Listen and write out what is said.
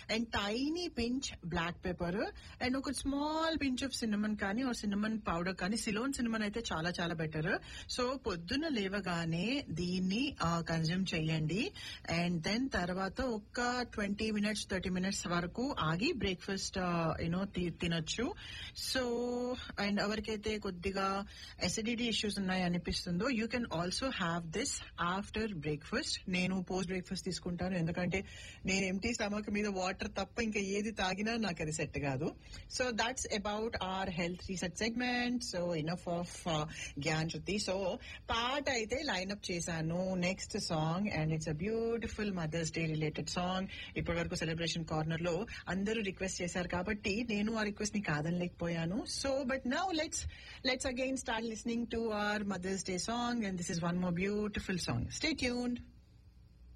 and tiny pinch black pepper and ఒక small pinch of cinnamon కానీ ఒక cinnamon powder కానీ సిలోన్ సినిమన్ అయితే చాలా చాలా బెటర్ సో పొద్దున్న లేవగానే దీన్ని కన్జ్యూమ్ చేయండి అండ్ దెన్ తర్వాత ఒక ట్వంటీ మినిట్స్ థర్టీ మినిట్స్ వరకు ఆగి బ్రేక్ఫాస్ట్ యూనో తినొచ్చు సో అండ్ ఎవరికైతే కొద్దిగా ఎసిడిటీ ఇష్యూస్ ఉన్నాయి అనిపిస్తుందో you can also have this after breakfast నేను పోస్ట్ బ్రేక్ఫాస్ట్ తీసుకుంటాను ఎందుకంటే నేను ఎంటీ స్టమక్ మీద వాటర్ తప్ప ఇంకా ఏది తాగినా నాకు అది సెట్ కాదు so that's about our health research segment so enough of Gyan Shruti so పాట అయితే లైన్అప్ చేశాను next song and it's a beautiful Mother's Day related song ఇప్పటి వరకు సెలబ్రేషన్ కార్నర్ లో అందరూ రిక్వెస్ట్ చేశారు కాబట్టి నేను ఆ రిక్వెస్ట్ ని కాదనలేకపోయాను so but now let's let's again start listening to our Mother's Day song and this is one more beautiful song stay tuned